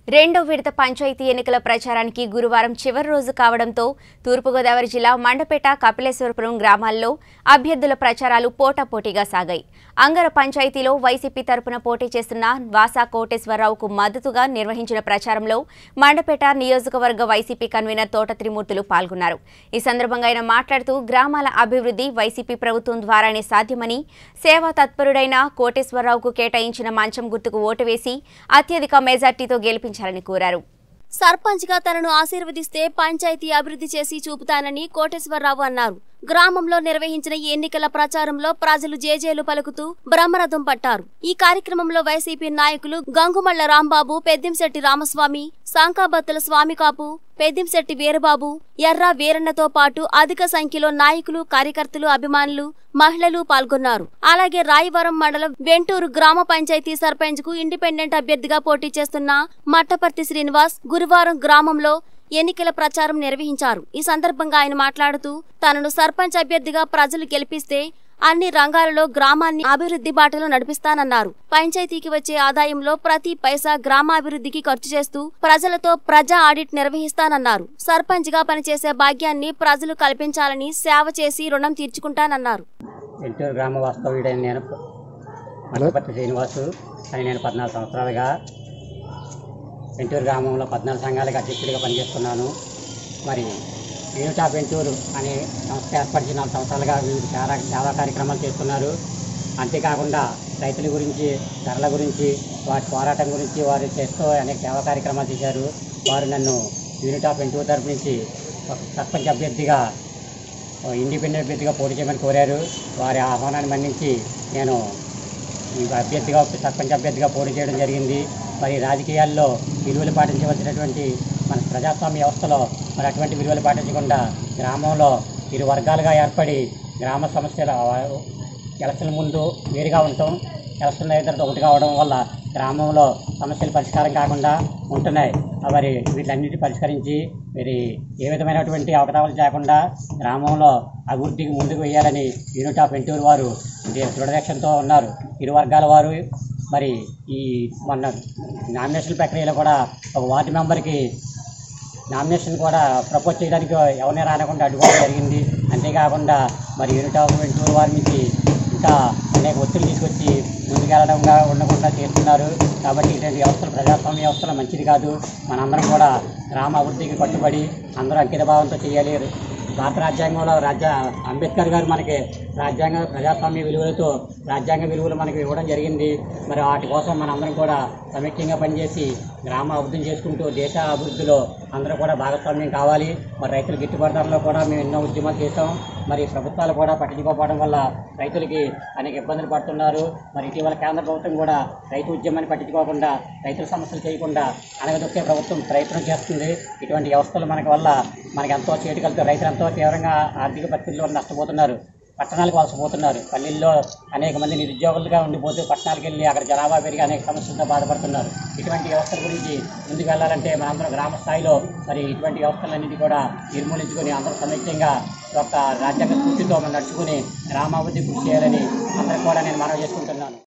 రెండో విడత పంచాయతీ ఎన్నికల ప్రచారానికి గురువారం చివరి రోజు కావడంతో తూర్పుగోదావరి జిల్లా మండపేట కపిలేశ్వరపురం గ్రామాల్లో అభ్యర్థుల ప్రచారాలు పోటాపోటీగా సాగాయి అంగర పంచాయతీలో వైసీపీ తరపున పోటీ చేస్తున్న వాసా కోటేశ్వరరావుకు మద్దతుగా నిర్వహించిన ప్రచారంలో మండపేట నియోజకవర్గ వైసీపీ కన్వీనర్ తోట త్రిమూర్తులు పాల్గొన్నారు ఈ సందర్భంగా ఆయన మాట్లాడుతూ గ్రామాల అభివృద్ధి వైసీపీ ప్రభుత్వం ద్వారానే సాధ్యమని సేవా తత్పరుడైన కోటేశ్వరరావుకు కేటాయించిన మంచం గుర్తుకు ఓటు వేసి అత్యధిక మెజార్టీతో గెలిపించాలని కోరారు సర్పంచ్గా తనను ఆశీర్వదిస్తే పంచాయతీ అభివృద్ధి చేసి చూపుతానని కోటేశ్వరరావు అన్నారు గ్రామంలో నిర్వహించిన ఈ ఎన్నికల ప్రచారంలో ప్రజలు జేజేలు పలుకుతూ బ్రహ్మరథం పట్టారు ఈ కార్యక్రమంలో వైసీపీ నాయకులు గంగుమళ్ల రాంబాబు పెద్దింశెట్టి రామస్వామి సాంకాబత్తుల స్వామికాపు పెద్దింశెట్టి వీరబాబు ఎర్ర వీరన్నతో పాటు అధిక సంఖ్యలో నాయకులు కార్యకర్తలు అభిమానులు మహిళలు పాల్గొన్నారు అలాగే రాయవరం మండలం వెంటూరు గ్రామ పంచాయతీ సర్పంచ్ కు ఇండిపెండెంట్ అభ్యర్థిగా పోటీ చేస్తున్న మట్టపర్తి శ్రీనివాస్ గురువారం గ్రామంలో ఎన్నికల ప్రచారం నిర్వహించారు ఈ సందర్భంగా ఆయన మాట్లాడుతూ తనను సర్పంచ్ అభ్యర్థిగా ప్రజలు గెలిపిస్తే అన్ని రంగాలలో గ్రామాన్ని అభివృద్ధి బాటలో నడిపిస్తానన్నారు పంచాయతీకి వచ్చే ఆదాయంలో ప్రతి పైసా గ్రామాభివృద్ధికి ఖర్చు చేస్తూ ప్రజలతో ప్రజా ఆడిట్ నిర్వహిస్తానన్నారు సర్పంచ్ గా పనిచేసే భాగ్యాన్ని ప్రజలు కల్పించాలని సేవ చేసి రుణం తీర్చుకుంటానన్నారు ఎన్టీఆర్ గ్రామ వాస్తవ్యుడైన నేను మట్టపర్తి శ్రీనివాసు అని నేను పద్నాలుగు సంవత్సరాలుగా ఎన్టీఆర్ గ్రామంలో పద్నాలుగు సంఘాలకు అధ్యక్షుడిగా పనిచేస్తున్నాను మరి యూనిట్ ఆఫ్ ఎన్టీఆర్ అనే సంస్థ ఏర్పరిచి నాలుగు సంవత్సరాలుగా వివిధ సేవా సేవా కార్యక్రమాలు చేస్తున్నారు అంతేకాకుండా రైతుల గురించి ధరల గురించి వాటి పోరాటం గురించి వారు చేస్తూ అనేక సేవా కార్యక్రమాలు చేశారు వారు నన్ను యూనిట్ ఆఫ్ ఎన్టీఆర్ తరపు నుంచి ఒక సర్పంచ్ అభ్యర్థిగా ఇండిపెండెంట్ అభ్యర్థిగా పోటీ చేయమని కోరారు వారి ఆహ్వానాన్ని మన్నించి నేను ఈ అభ్యర్థిగా సర్పంచ్ అభ్యర్థిగా పోటీ చేయడం జరిగింది మరి రాజకీయాల్లో విలువలు పాటించవలసినటువంటి మన ప్రజాస్వామ్య వ్యవస్థలో మరి అటువంటి విలువలు పాటించకుండా గ్రామంలో ఇరు వర్గాలుగా ఏర్పడి గ్రామ సమస్యల ఎలక్షన్ ముందు వేరుగా ఉండటం ఎలక్షన్ అయిన తర్వాత ఒకటి కావడం వల్ల గ్రామంలో సమస్యలు పరిష్కారం కాకుండా ఉంటున్నాయి మరి వీటన్నిటి పరిష్కరించి మరి ఏ విధమైనటువంటి అవకతవలు లేకుండా గ్రామంలో అభివృద్ధికి ముందుకు వేయాలని యూనిట్ ఆఫ్ ఎన్టీఆర్ వారు ఇది దృఢదక్షంతో ఉన్నారు ఇరు వర్గాల వారు మరి ఈ మొన్న నామినేషన్ ప్రక్రియలో కూడా ఒక వార్డు మెంబర్కి నామినేషన్ కూడా ప్రపోజ్ చేయడానికి ఎవరిని రానకుండా అడ్డుకోవడం జరిగింది అంతేకాకుండా మరి యూనిట్ ఆఫ్ ఎన్టీఆర్ వారి నుంచి ఇంకా అనేక ఒత్తిడి తీసుకొచ్చి ముందుకెళ్ళడంగా ఉండకుండా చేస్తున్నారు కాబట్టి ఇటువంటి వ్యవస్థలు ప్రజాస్వామ్య వ్యవస్థలు మంచిది కాదు మనందరం కూడా గ్రామ అభివృద్ధికి కట్టుబడి అందరూ అంకిత భావంతో చేయాలి భారత రాజ్యాంగంలో రాజ్య అంబేద్కర్ గారు మనకి రాజ్యాంగ ప్రజాస్వామ్య విలువలతో రాజ్యాంగ విలువలు మనకి ఇవ్వడం జరిగింది మరి వాటి కోసం మనందరం కూడా సమైక్యంగా పనిచేసి గ్రామ అభివృద్ధి చేసుకుంటూ దేశ అభివృద్ధిలో అందరూ కూడా భాగస్వామ్యం కావాలి మరి రైతుల గిట్టుబాటు ధరలో కూడా మేము ఎన్నో ఉద్యమాలు చేసాం మరి ప్రభుత్వాలు కూడా పట్టించుకోకపోవడం వల్ల రైతులకి అనేక ఇబ్బందులు పడుతున్నారు మరి ఇటీవల కేంద్ర ప్రభుత్వం కూడా రైతు ఉద్యమాన్ని పట్టించుకోకుండా రైతుల సమస్యలు చేయకుండా అనగదొక్కే ప్రభుత్వం ప్రయత్నం చేస్తుంది ఇటువంటి వ్యవస్థలు మనకి వల్ల మనకి ఎంతో చేటు కలిపి రైతులు ఎంతో తీవ్రంగా ఆర్థిక పరిస్థితుల్లో నష్టపోతున్నారు పట్టణాలకు వలసపోతున్నారు పల్లెల్లో అనేక మంది నిరుద్యోగులుగా ఉండిపోతూ పట్టణాలకు వెళ్ళి అక్కడ జనాభా పెరిగి అనేక సమస్యలతో బాధపడుతున్నారు ఇటువంటి వ్యవస్థల గురించి ముందుకు వెళ్ళాలంటే మనందరం గ్రామ స్థాయిలో మరి ఇటువంటి వ్యవస్థలన్నిటి కూడా నిర్మూలించుకొని అందరూ సమైక్యంగా ఒక రాజ్యాంగ స్ఫూర్తితో మనం నడుచుకుని గ్రామాభివృద్ధి కృషి చేయాలని అందరూ కూడా నేను మనవి చేసుకుంటున్నాను